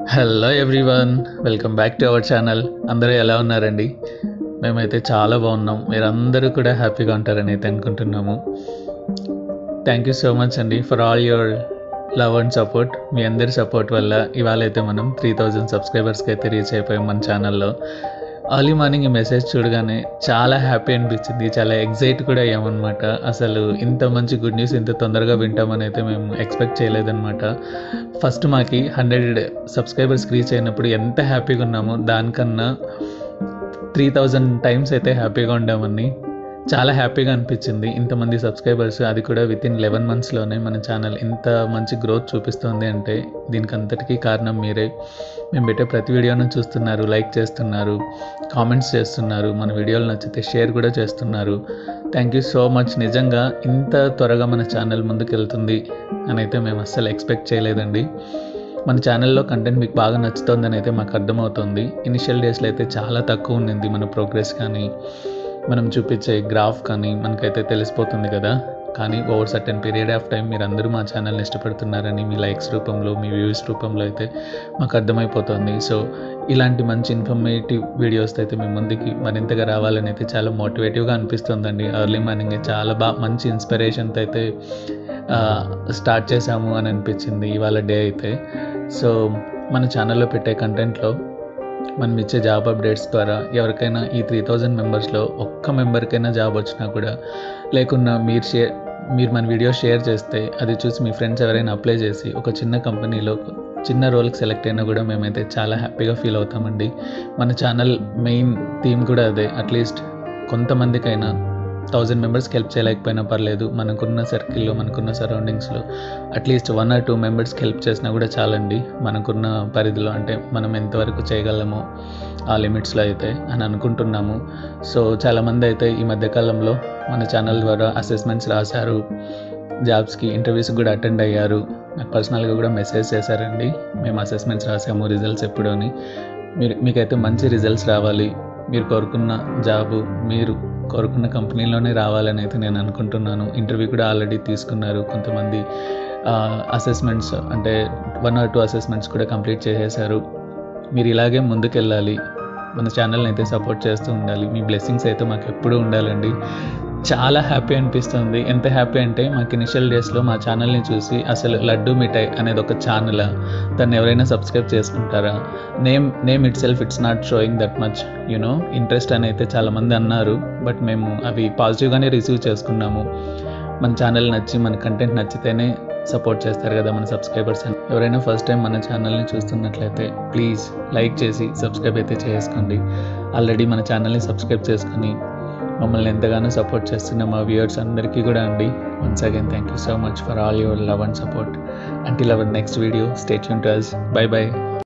hello everyone welcome back to our channel అందరూ ఎలా ఉన్నారండి మేమైతే చాలా బాగున్నాం మీరందరూ కూడా హ్యాపీగా ఉంటారని అయితే అనుకుంటున్నాము థ్యాంక్ యూ సో మచ్ అండి for all your love and support మీ అందరి సపోర్ట్ వల్ల ఇవాళ అయితే మనం త్రీ థౌజండ్ సబ్స్క్రైబర్స్కి అయితే రీచ్ అయిపోయాం మన ఛానల్లో అర్లీ మార్నింగ్ ఈ మెసేజ్ చూడగానే చాలా హ్యాపీ అనిపించింది చాలా ఎగ్జైట్ కూడా అయ్యామన్నమాట అసలు ఇంత మంచి గుడ్ న్యూస్ ఇంత తొందరగా వింటామని అయితే మేము ఎక్స్పెక్ట్ చేయలేదన్నమాట ఫస్ట్ మాకి హండ్రెడ్ సబ్స్క్రైబర్స్ రీచ్ అయినప్పుడు ఎంత హ్యాపీగా ఉన్నామో దానికన్నా త్రీ థౌజండ్ టైమ్స్ అయితే హ్యాపీగా ఉండామని చాలా హ్యాపీగా అనిపించింది ఇంతమంది సబ్స్క్రైబర్స్ అది కూడా విత్ ఇన్ లెవెన్ మంత్స్లోనే మన ఛానల్ ఇంత మంచి గ్రోత్ చూపిస్తుంది అంటే దీనికి అంతటికీ కారణం మీరే మేము పెట్టే ప్రతి వీడియోను చూస్తున్నారు లైక్ చేస్తున్నారు కామెంట్స్ చేస్తున్నారు మన వీడియోలు నచ్చితే షేర్ కూడా చేస్తున్నారు థ్యాంక్ యూ సో మచ్ నిజంగా ఇంత త్వరగా మన ఛానల్ ముందుకు వెళ్తుంది అని అయితే మేము అస్సలు ఎక్స్పెక్ట్ చేయలేదండి మన ఛానల్లో కంటెంట్ మీకు బాగా నచ్చుతుందని అయితే మాకు అర్థమవుతుంది ఇనిషియల్ డేస్లో అయితే చాలా తక్కువ ఉండింది మన ప్రోగ్రెస్ కానీ మనం చూపించే గ్రాఫ్ కానీ మనకైతే తెలిసిపోతుంది కదా కానీ over certain period of time మీరు అందరూ మా ఛానల్ని ఇష్టపడుతున్నారని మీ లైక్స్ రూపంలో మీ వ్యూస్ రూపంలో అయితే మాకు అర్థమైపోతుంది సో ఇలాంటి మంచి ఇన్ఫర్మేటివ్ వీడియోస్ అయితే మేము ముందుకి మరింతగా రావాలని అయితే చాలా మోటివేటివ్గా అనిపిస్తుందండి ఎర్లీ మార్నింగ్ చాలా బాగా మంచి ఇన్స్పిరేషన్తో అయితే స్టార్ట్ చేశాము అని అనిపించింది ఇవాళ డే అయితే సో మన ఛానల్లో పెట్టే కంటెంట్లో మనం ఇచ్చే జాబ్ అప్డేట్స్ ద్వారా ఎవరికైనా ఈ త్రీ థౌజండ్ మెంబర్స్లో ఒక్క మెంబర్కైనా జాబ్ వచ్చినా కూడా లేకున్నా మీరు షేర్ మీరు మన వీడియో షేర్ చేస్తే అది చూసి మీ ఫ్రెండ్స్ ఎవరైనా అప్లై చేసి ఒక చిన్న కంపెనీలో చిన్న రోల్కి సెలెక్ట్ అయినా కూడా మేమైతే చాలా హ్యాపీగా ఫీల్ అవుతామండి మన ఛానల్ మెయిన్ థీమ్ కూడా అదే అట్లీస్ట్ కొంతమందికైనా థౌజండ్ మెంబర్స్కి హెల్ప్ చేయలేకపోయినా పర్లేదు మనకున్న సర్కిల్లో మనకున్న సరౌండింగ్స్లో అట్లీస్ట్ వన్ ఆర్ టూ మెంబర్స్కి హెల్ప్ చేసినా కూడా చాలండి మనకున్న పరిధిలో అంటే మనం ఎంతవరకు చేయగలమో ఆ లిమిట్స్లో అయితే అని అనుకుంటున్నాము సో చాలామంది అయితే ఈ మధ్యకాలంలో మన ఛానల్ ద్వారా అసెస్మెంట్స్ రాశారు జాబ్స్కి ఇంటర్వ్యూస్కి కూడా అటెండ్ అయ్యారు నాకు పర్సనల్గా కూడా మెసేజ్ చేశారండి మేము అసెస్మెంట్స్ రాసాము రిజల్ట్స్ ఎప్పుడు అని మీరు మీకైతే మంచి రిజల్ట్స్ రావాలి మీరు కోరుకున్న జాబు మీరు కోరుకున్న కంపెనీలోనే రావాలని అయితే నేను అనుకుంటున్నాను ఇంటర్వ్యూ కూడా ఆల్రెడీ తీసుకున్నారు కొంతమంది అసెస్మెంట్స్ అంటే వన్ ఆర్ టూ అసెస్మెంట్స్ కూడా కంప్లీట్ చేసేసారు మీరు ఇలాగే ముందుకెళ్ళాలి మన ఛానల్ని అయితే సపోర్ట్ చేస్తూ ఉండాలి మీ బ్లెస్సింగ్స్ అయితే మాకు ఎప్పుడూ ఉండాలండి చాలా హ్యాపీ అనిపిస్తుంది ఎంత హ్యాపీ అంటే మాకు ఇనిషియల్ డేస్లో మా ఛానల్ని చూసి అసలు లడ్డు మిఠాయి అనేది ఒక ఛానల్ దాన్ని ఎవరైనా సబ్స్క్రైబ్ చేసుకుంటారా name name itself it's not showing that much you know interest అని అయితే చాలామంది అన్నారు బట్ మేము అవి పాజిటివ్గానే రిసీవ్ చేసుకున్నాము మన ఛానల్ నచ్చి మన కంటెంట్ నచ్చితేనే సపోర్ట్ చేస్తారు కదా మన సబ్స్క్రైబర్స్ అని ఎవరైనా ఫస్ట్ టైం మన ఛానల్ని చూస్తున్నట్లయితే ప్లీజ్ లైక్ చేసి సబ్స్క్రైబ్ అయితే చేసుకోండి ఆల్రెడీ మన ఛానల్ని సబ్స్క్రైబ్ చేసుకుని మమ్మల్ని ఎంతగానో సపోర్ట్ చేస్తున్న మా వ్యూవర్స్ అందరికీ కూడా అండి once again thank you so much for all your love and support until our next video stay యూన్ టు అస్ బై బై